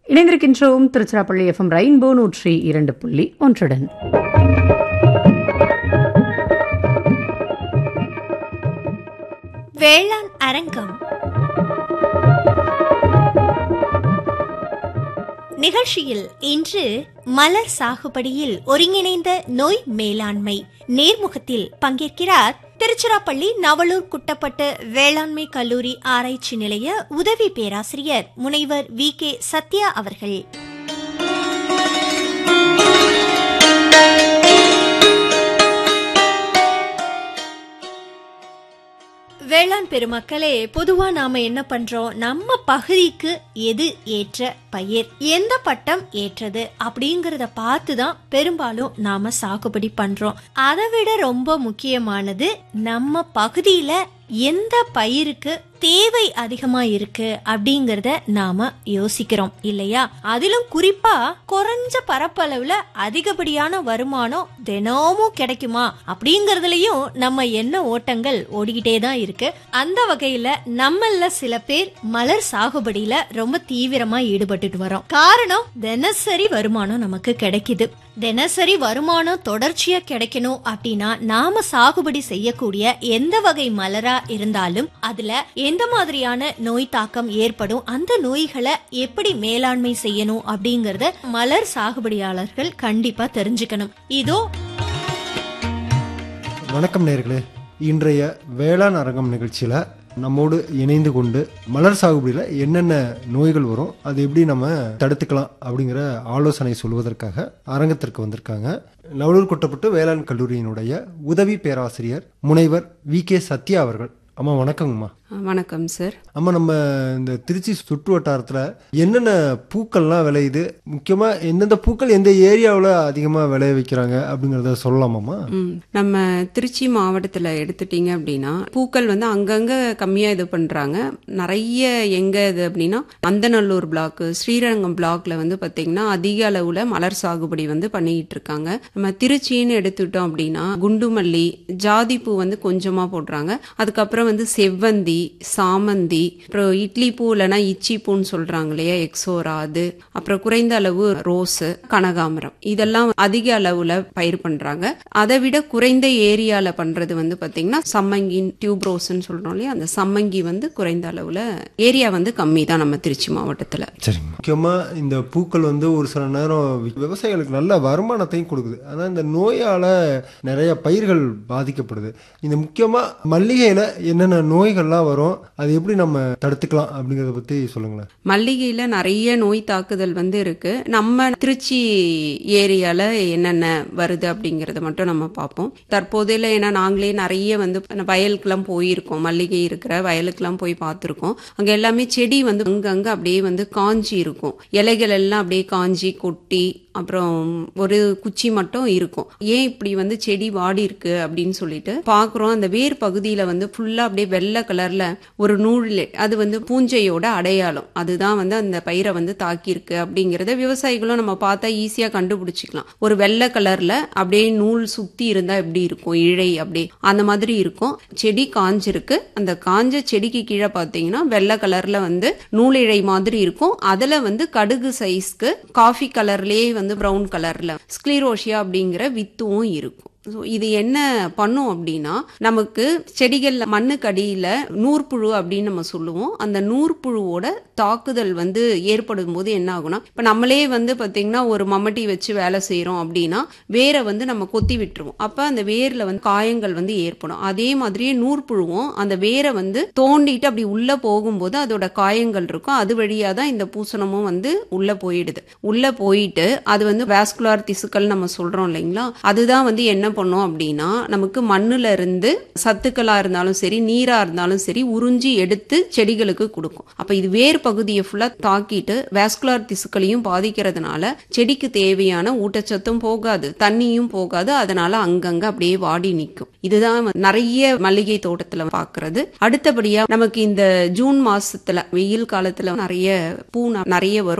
இணைந்திருக்கின்றோம் Tiruchirappalli FM rainbow நூற்றி இரண்டு புள்ளி ஒன்றுடன் வேளாண் அரங்கம் நிகழ்ச்சியில் இன்று மலர் சாகுபடியில் ஒருங்கிணைந்த நோய் மேலாண்மை நேர்முகத்தில் பங்கேற்கிறார் திருச்சிராப்பள்ளி நவலூர் குட்டப்பட்டு வேளாண்மை கல்லூரி ஆராய்ச்சி நிலைய உதவி பேராசிரியர் முனைவர் வி கே சத்யா அவர்கள் வேளாண் பெருமக்களே பொதுவா நாம என்ன பண்றோம் நம்ம பகுதிக்கு எது ஏற்ற பயிர் எந்த பட்டம் ஏற்றது அப்படிங்கறத பார்த்து தான் பெரும்பாலும் நாம சாகுபடி பண்றோம் அதை விட ரொம்ப முக்கியமானது நம்ம பகுதியில எந்த பயிருக்கு தேவை அதிகமா இருக்கு அப்படிங்கறத நாம யோசிக்கிறோம் இல்லையா அதிலும் குறிப்பா குறைஞ்ச பரப்பளவுல அதிகப்படியான வருமானம் தினமும் கிடைக்குமா அப்படிங்கறதுலயும் நம்ம என்ன ஓட்டங்கள் ஓடிக்கிட்டே தான் இருக்கு அந்த வகையில நம்மள சில பேர் மலர் சாகுபடியில ரொம்ப தீவிரமா ஈடுபட்டுட்டு வரோம் காரணம் தினசரி வருமானம் நமக்கு கிடைக்குது தினசரி வருமானம் தொடர்ச்சியா கிடைக்கணும் அப்படின்னா நாம சாகுபடி செய்யக்கூடிய எந்த வகை மலரா இருந்தாலும் அதுல எந்த மாதிரியான நோய் தாக்கம் ஏற்படும் அந்த நோய்களை எப்படி மேலாண்மை செய்யணும் அப்படிங்கறத மலர் சாகுபடியாளர்கள் கண்டிப்பா தெரிஞ்சுக்கணும் இதோ வணக்கம் நேர்களே இன்றைய வேளாண் அரங்கம் நிகழ்ச்சியில் நம்மோடு இணைந்து கொண்டு மலர் சாகுபடியில் என்னென்ன நோய்கள் வரும் அது எப்படி நம்ம தடுத்துக்கலாம் அப்படிங்கிற ஆலோசனை சொல்வதற்காக அரங்கத்திற்கு வந்திருக்காங்க நவலூர் கொட்டப்பட்டு வேளாண் கல்லூரியினுடைய உதவி பேராசிரியர் முனைவர் வி கே சத்யா அவர்கள் அம்மா வணக்கங்கம்மா வணக்கம் சார் அம்மா நம்ம இந்த திருச்சி சுற்று வட்டாரத்தில் என்னென்ன பூக்கள்லாம் விளையுது முக்கியமாக எந்தெந்த பூக்கள் எந்த ஏரியாவில் அதிகமாக விளைய வைக்கிறாங்க அப்படிங்கிறத சொல்லலாமாம்மா ம், நம்ம திருச்சி மாவட்டத்தில் எடுத்துட்டீங்க அப்படின்னா பூக்கள் வந்து அங்கங்கே கம்மியாக இது பண்ணுறாங்க நிறைய எங்கே இது அப்படின்னா அந்தநல்லூர் பிளாக்கு ஸ்ரீரங்கம் பிளாக்ல வந்து பார்த்தீங்கன்னா அதிக அளவில் மலர் சாகுபடி வந்து பண்ணிக்கிட்டு இருக்காங்க நம்ம திருச்சின்னு எடுத்துட்டோம் அப்படின்னா குண்டுமல்லி ஜாதி பூ வந்து கொஞ்சமாக போடுறாங்க அதுக்கப்புறம் வந்து செவ்வந்தி சாமந்தி அப்புறம் இட்லி பூ இல்லைன்னா இச்சி பூன்னு சொல்றாங்க இல்லையா எக்ஸோரா அது அப்புறம் குறைந்த அளவு ரோஸு கனகாமரம் இதெல்லாம் அதிக அளவுல பயிர் பண்றாங்க அதை விட குறைந்த ஏரியால பண்றது வந்து பாத்தீங்கன்னா சம்மங்கி டியூப் ரோஸ்ன்னு சொல்றோம் இல்லையா அந்த சம்மங்கி வந்து குறைந்த அளவுல ஏரியா வந்து கம்மி தான் நம்ம திருச்சி மாவட்டத்துல சரிங்க முக்கியமாக இந்த பூக்கள் வந்து ஒரு சில நேரம் வி- விவசாயிகளுக்கு நல்ல வருமானத்தையும் கொடுக்குது ஆனால் இந்த நோயால் நிறைய பயிர்கள் பாதிக்கப்படுது இந்த முக்கியமாக மல்லிகையில் என்னென்ன நோய்கள்லாம் வரும் அது எப்படி நம்ம தடுத்துக்கலாம் அப்படிங்கிறத பற்றி சொல்லுங்களேன் மல்லிகையில நிறைய நோய் தாக்குதல் வந்து இருக்கு நம்ம திருச்சி ஏரியால என்னென்ன வருது அப்படிங்கறத மட்டும் நம்ம பார்ப்போம் தற்போதையில ஏன்னா நாங்களே நிறைய வந்து வயலுக்கெல்லாம் போயிருக்கோம் மல்லிகை இருக்கிற வயலுக்கெல்லாம் போய் பார்த்துருக்கோம் அங்க எல்லாமே செடி வந்து அங்கங்க அப்படியே வந்து காஞ்சி இருக்கும் இலைகள் எல்லாம் அப்படியே காஞ்சி கொட்டி அப்புறம் ஒரு குச்சி மட்டும் இருக்கும் ஏன் இப்படி வந்து செடி வாடி இருக்கு அப்படின்னு சொல்லிட்டு பாக்குறோம் அந்த வேர் பகுதியில வந்து ஃபுல்லா அப்படியே வெள்ளை கலர்ல ஒரு நூல் அது வந்து பூஞ்சையோட அடையாளம் அதுதான் வந்து அந்த பயிரை வந்து தாக்கியிருக்கு அப்படிங்கறத விவசாயிகளும் நம்ம பார்த்தா ஈஸியா கண்டுபிடிச்சிக்கலாம் ஒரு வெள்ளை கலர்ல அப்படியே நூல் சுத்தி இருந்தா எப்படி இருக்கும் இழை அப்படியே அந்த மாதிரி இருக்கும் செடி காஞ்சிருக்கு அந்த காஞ்ச செடிக்கு கீழே பார்த்தீங்கன்னா வெள்ளை கலர்ல வந்து நூலிழை மாதிரி இருக்கும் அதுல வந்து கடுகு சைஸ்க்கு காஃபி கலர்லயே வந்து பிரவுன் கலர்ல ஸ்க்ளீரோஷியா அப்படிங்கிற வித்துவும் இருக்கும் ஸோ இது என்ன பண்ணும் அப்படின்னா நமக்கு செடிகள்ல மண்ணுக்கு அடியில நூற்புழு அப்படின்னு நம்ம சொல்லுவோம் அந்த நூற்புழுவோட தாக்குதல் வந்து ஏற்படும் போது என்ன ஆகும்னா இப்ப நம்மளே வந்து பாத்தீங்கன்னா ஒரு மம்மட்டி வச்சு வேலை செய்யறோம் அப்படின்னா வேரை வந்து நம்ம கொத்தி விட்டுருவோம் அப்ப அந்த வேர்ல வந்து காயங்கள் வந்து ஏற்படும் அதே மாதிரியே நூற்புழுவும் அந்த வேரை வந்து தோண்டிட்டு அப்படி உள்ள போகும்போது அதோட காயங்கள் இருக்கும் அது வழியா தான் இந்த பூசணமும் வந்து உள்ள போயிடுது உள்ள போயிட்டு அது வந்து வாஸ்குலார் திசுக்கள் நம்ம சொல்றோம் இல்லைங்களா அதுதான் வந்து என்ன பண்ணும் அப்படின்னா நமக்கு மண்ணுல இருந்து சத்துக்களா இருந்தாலும் சரி நீரா இருந்தாலும் சரி உறிஞ்சி எடுத்து செடிகளுக்கு கொடுக்கும் அப்ப இது வேர் பகுதியை ஃபுல்லா தாக்கிட்டு வாஸ்குலார் திசுக்களையும் பாதிக்கிறதுனால செடிக்கு தேவையான ஊட்டச்சத்தும் போகாது தண்ணியும் போகாது அதனால அங்கங்க அப்படியே வாடி நிற்கும் இதுதான் வந்து நிறைய மல்லிகை தோட்டத்துல பாக்குறது அடுத்தபடியா நமக்கு இந்த ஜூன் மாசத்துல வெயில் காலத்துல நிறைய பூ ந- நிறைய வரும்